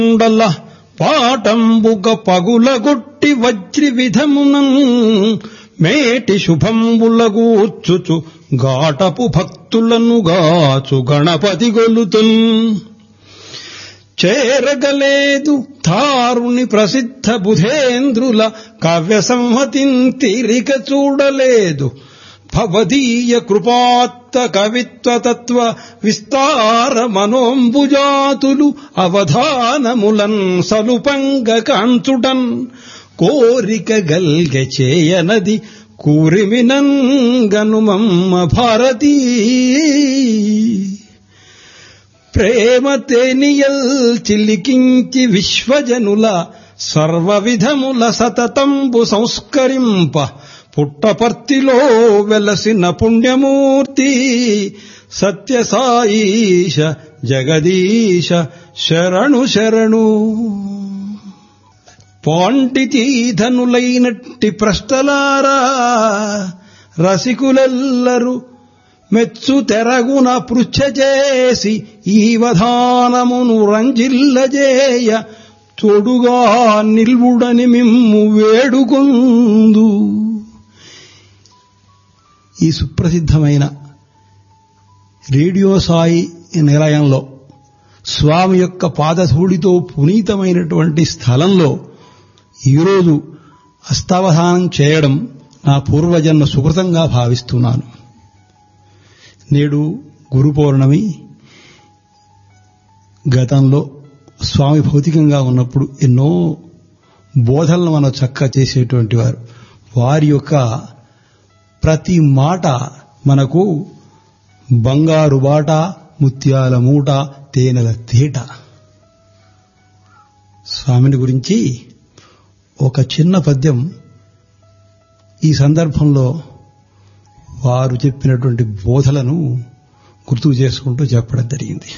ఉండల పాటంబుగ పగులగొట్టి వజ్రి విధమునం మేటి శుభంబులగూర్చుచు గాటపు భక్తులను గాచు గణపతి గొలుతున్ చేరగలేదు తారుని ప్రసిద్ధ బుధేంద్రుల కావ్య సంహతిన్ తీరిక చూడలేదు భవదీయ కృపాత్త కవిత్వ తత్వ విస్తార మనోంబుజాతులు అవధానములన్ సలుపంగ కాంచుటన్ కోరిక గల్గె చేయనది కూరిమినంగనుమమ్మ భారతీ ప్రేమ తేనియల్ చిలికించి విశ్వజనుల సర్వ విధముల సతతంబు సంస్కరింప పుట్టపర్తిలో వెలసిన పుణ్యమూర్తి సత్యసాయీశ జగదీశ శరణు శరణు పాండితీధనులైనట్టి ప్రశ్నలారా రసికులెల్లరు మెచ్చు తెరగున పృచ్ఛ చేసి ఈ వధానమును రంజిల్లజేయ తొడుగా నిల్వుడని మిమ్ము వేడుకొందు ఈ సుప్రసిద్ధమైన రేడియో సాయి నిలయంలో స్వామి యొక్క పాదధూళితో పునీతమైనటువంటి స్థలంలో ఈరోజు అస్తావధానం చేయడం నా పూర్వజన్మ సుకృతంగా భావిస్తున్నాను నేడు గురు పౌర్ణమి గతంలో స్వామి భౌతికంగా ఉన్నప్పుడు ఎన్నో బోధనలు మనం చక్క చేసేటువంటి వారు వారి యొక్క ప్రతి మాట మనకు బంగారు బాట ముత్యాల మూట తేనెల తేట స్వామిని గురించి ఒక చిన్న పద్యం ఈ సందర్భంలో వారు చెప్పినటువంటి బోధలను గుర్తు చేసుకుంటూ చెప్పడం జరిగింది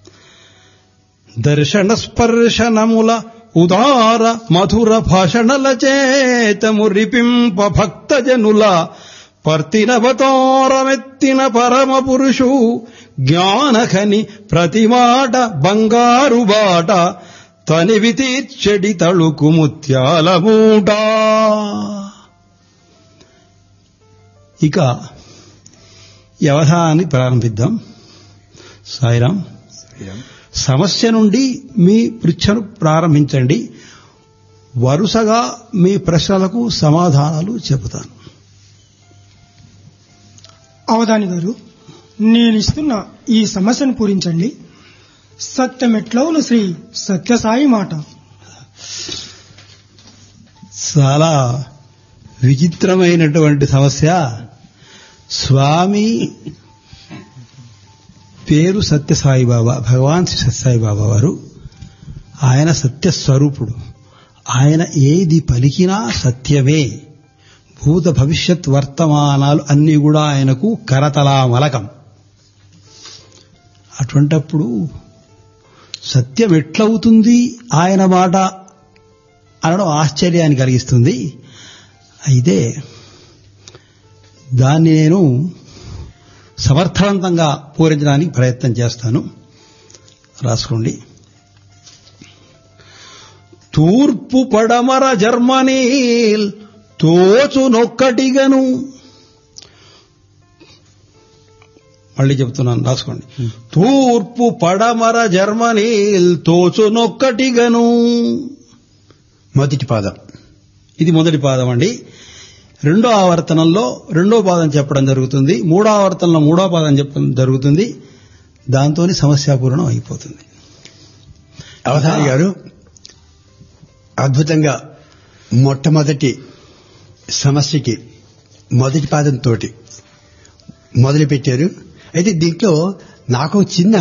దర్శన స్పర్శనముల ఉదార మధుర భాషణల చేతము రిపింప భక్తజనుల పర్తినవతారమెత్తిన పరమ పురుషు జ్ఞానఖని ప్రతిమాట బంగారు బాట తనివి తీర్చెడి తళుకు ముత్యాల మూట ఇక ఈ అవధానాన్ని ప్రారంభిద్దాం సాయిరాం సమస్య నుండి మీ పృచ్ఛను ప్రారంభించండి వరుసగా మీ ప్రశ్నలకు సమాధానాలు చెబుతాను అవధాని గారు నేనిస్తున్న ఈ సమస్యను పూరించండి సత్యమెట్లవును శ్రీ సత్యసాయి మాట చాలా విచిత్రమైనటువంటి సమస్య స్వామి పేరు సత్యసాయి బాబా భగవాన్ శ్రీ సత్యసాయి బాబా వారు ఆయన సత్యస్వరూపుడు ఆయన ఏది పలికినా సత్యమే భూత భవిష్యత్ వర్తమానాలు అన్నీ కూడా ఆయనకు కరతలామలకం అటువంటప్పుడు సత్యం ఎట్లవుతుంది ఆయన మాట అనడం ఆశ్చర్యాన్ని కలిగిస్తుంది అయితే దాన్ని నేను సమర్థవంతంగా పూరించడానికి ప్రయత్నం చేస్తాను రాసుకోండి తూర్పు పడమర జర్మనీల్ తోచునొక్కటిగను మళ్ళీ చెప్తున్నాను రాసుకోండి తూర్పు పడమర జర్మనీల్ తోచునొక్కటిగను మొదటి పాదం ఇది మొదటి పాదం అండి రెండో ఆవర్తనంలో రెండో పాదం చెప్పడం జరుగుతుంది మూడో ఆవర్తనంలో మూడో పాదం చెప్పడం జరుగుతుంది దాంతో సమస్యాపూర్ణం అయిపోతుంది అవధాని గారు అద్భుతంగా మొట్టమొదటి సమస్యకి మొదటి పాదంతో మొదలు పెట్టారు అయితే దీంట్లో నాకు చిన్న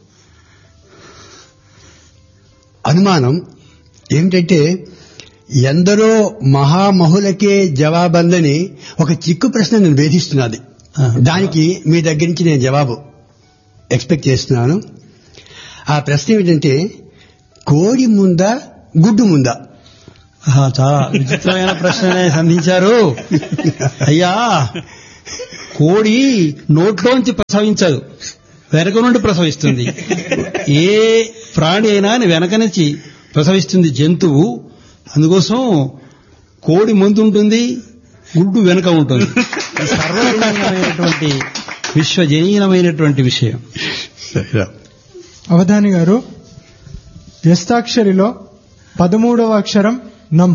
అనుమానం ఏమిటంటే ఎందరో మహామహులకే జవాబందని ఒక చిక్కు ప్రశ్న నేను వేధిస్తున్నది దానికి మీ దగ్గర నుంచి నేను జవాబు ఎక్స్పెక్ట్ చేస్తున్నాను ఆ ప్రశ్న ఏమిటంటే కోడి ముందా గుడ్డు ముందా ఆహా, చాలా విచిత్రమైన ప్రశ్ననే సంధించారు అయ్యా కోడి నోట్లోంచి ప్రసవించదు వెనక నుండి ప్రసవిస్తుంది ఏ ప్రాణి అయినా వెనక నుంచి ప్రసవిస్తుంది జంతువు అందుకోసం కోడి ముందు ఉంటుంది గుడ్డు వెనుక ఉంటుంది ఇది సర్వజనీయమైనటువంటి విశ్వజనీయమైనటువంటి విషయం సాయిరామ్ అవధాని గారు వ్యస్తాక్షరిలో పదమూడవ అక్షరం నం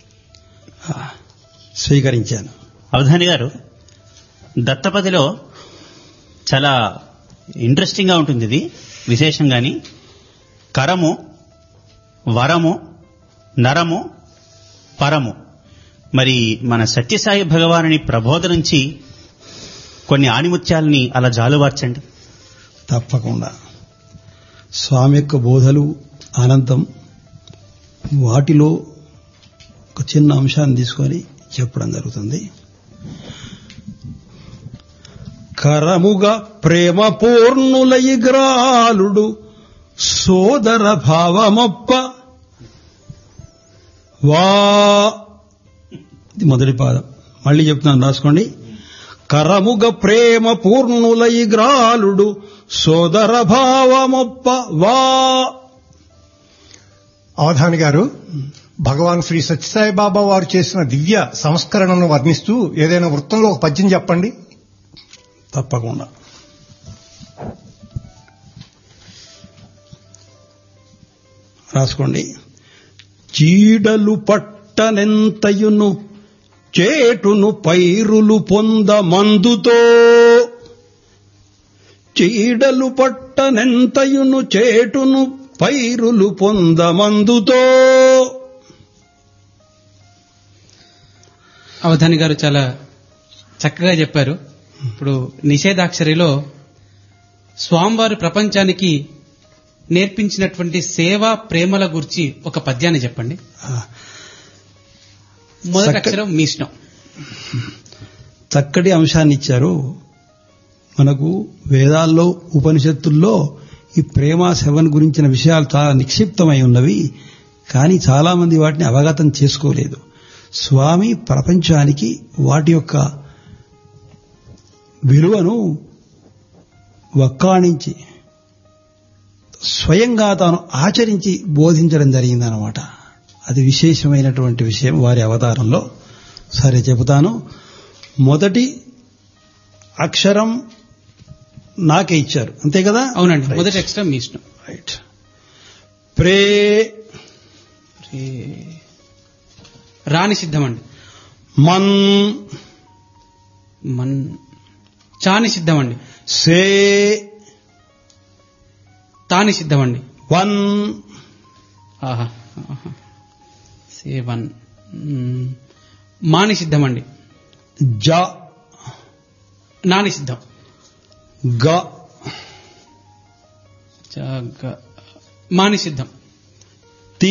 స్వీకరించాను అవధాని గారు దత్తపదిలో చాలా ఇంట్రెస్టింగ్ గా ఉంటుంది ఇది విశేషంగాని కరము వరము నరము పరము మరి మన సత్యసాయి భగవానుని ప్రబోధ నుంచి కొన్ని ఆణిముత్యాలని అలా జాలువార్చండి తప్పకుండా స్వామి యొక్క బోధలు అనంతం వాటిలో ఒక చిన్న అంశాన్ని తీసుకొని చెప్పడం జరుగుతుంది కరముగా ప్రేమ పూర్ణులయిగ్రాలుడు సోదర భావమొప్ప వా ఇది మొదటి పాదం మళ్ళీ చెప్తున్నాను రాసుకోండి కరముగ ప్రేమ పూర్ణులయిగ్రాలుడు సోదర భావమొప్ప వా అవధాని గారు భగవాన్ శ్రీ సత్యసాయి బాబా వారు చేసిన దివ్య సంస్కరణను వర్ణిస్తూ ఏదైనా వృత్తంలో ఒక పద్యం చెప్పండి తప్పకుండా రాసుకోండి చీడలు పట్టనెంతయును చేటును పైరులు పొంద మందుతో చీడలు పట్టనెంతయును చేటును పైరులు పొంద మందుతో అవధాని గారు చాలా చక్కగా చెప్పారు ఇప్పుడు నిషేధాక్షరిలో స్వామివారి ప్రపంచానికి నేర్పించినటువంటి సేవా ప్రేమల గురించి ఒక పద్యాన్ని చెప్పండి మొదటి చక్క- అక్షరం మీ ఇష్టం చక్కటి అంశాన్ని ఇచ్చారు మనకు వేదాల్లో ఉపనిషత్తుల్లో ఈ ప్రేమ సెవన్ గురించిన విషయాలు చాలా నిక్షిప్తమై ఉన్నవి కానీ చాలా మంది వాటిని అవగతం చేసుకోలేదు స్వామి ప్రపంచానికి వాటి యొక్క విలువను వక్కాణించి స్వయంగా తాను ఆచరించి బోధించడం జరిగిందనమాట అది విశేషమైనటువంటి విషయం వారి అవతారంలో సరే చెబుతాను మొదటి అక్షరం నాకే ఇచ్చారు అంతే కదా అవునండి Right. మొదటి అక్షరం మీ ఇష్టం రైట్ ప్రే రే- రాని సిద్ధమండి మన్ మన్ చాని సిద్ధమండి సే తాని సిద్ధమండి వన్ ఆహా ఆహా. సేవన్ మ్, మాని సిద్ధమండి జ నాని సిద్ధం గ జగ మాని సిద్ధం తి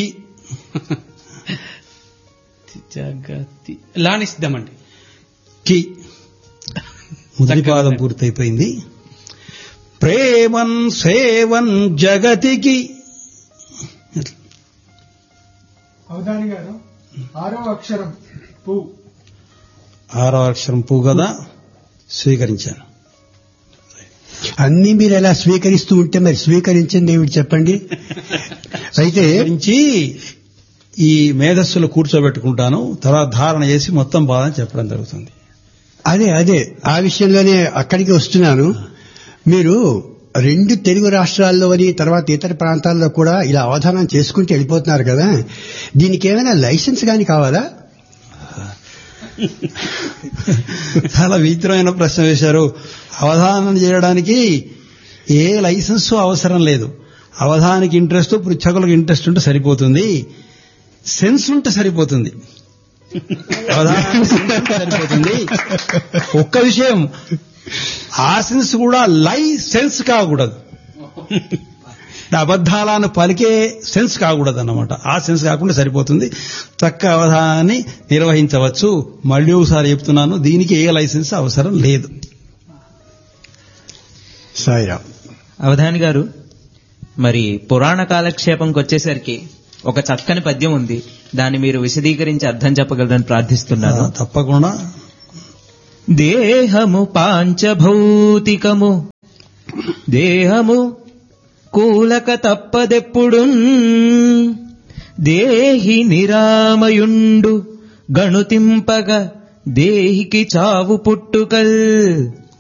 జగతి లాని సిద్ధమండి కి మొదటి చక్కగా పాదం ఉంది. పూర్తయిపోయింది ప్రేమన్ సేవన్ జగతికి అవధాని గారు ఆరవ అక్షరం పు ఆరో అక్షరం పూ కదా స్వీకరించాను అన్ని మీరు ఎలా స్వీకరిస్తూ ఉంటే మరి స్వీకరించింది ఏమిటి చెప్పండి అయితే గురించి ఈ మేధస్సులు కూర్చోబెట్టుకుంటాను తర్వాత ధారణ చేసి మొత్తం బాధని చెప్పడం జరుగుతుంది అదే అదే ఆ విషయంలోనే అక్కడికి వస్తున్నాను మీరు రెండు తెలుగు రాష్ట్రాల్లోని తర్వాత ఇతర ప్రాంతాల్లో కూడా ఇలా అవధానం చేసుకుంటూ వెళ్ళిపోతున్నారు కదా దీనికి ఏమైనా లైసెన్స్ కానీ కావాలా చాలా విచిత్రమైన ప్రశ్న వేశారు అవధానం చేయడానికి ఏ లైసెన్స్ అవసరం లేదు అవధానికి ఇంట్రెస్ట్ పృచ్ఛకులకు ఇంట్రెస్ట్ ఉంటే సరిపోతుంది సెన్స్ ఉంటే సరిపోతుంది అవధానానికి సెన్స్ ఉంటే సరిపోతుంది ఒక్క విషయం ఆ సెన్స్ కూడా లై సెన్స్ కాకూడదు అబద్ధాలను పలికే సెన్స్ కాకూడదు అన్నమాట ఆ సెన్స్ కాకుండా సరిపోతుంది చక్క అవధానాన్ని నిర్వహించవచ్చు మళ్ళీ ఒకసారి చెప్తున్నాను దీనికి ఏ లైసెన్స్ అవసరం లేదు సాయిరామ్ అవధాని గారు మరి పురాణ కాలక్షేపంకి వచ్చేసరికి ఒక చక్కని పద్యం ఉంది దాన్ని మీరు విశదీకరించి అర్థం చెప్పగలరని ప్రార్థిస్తున్నాను తప్పకుండా దేహము పాంచభౌతికము దేహము కూలక తప్పదెప్పుడు దేహి నిరామయుండు గణుతింపగ దేహికి చావు పుట్టుకల్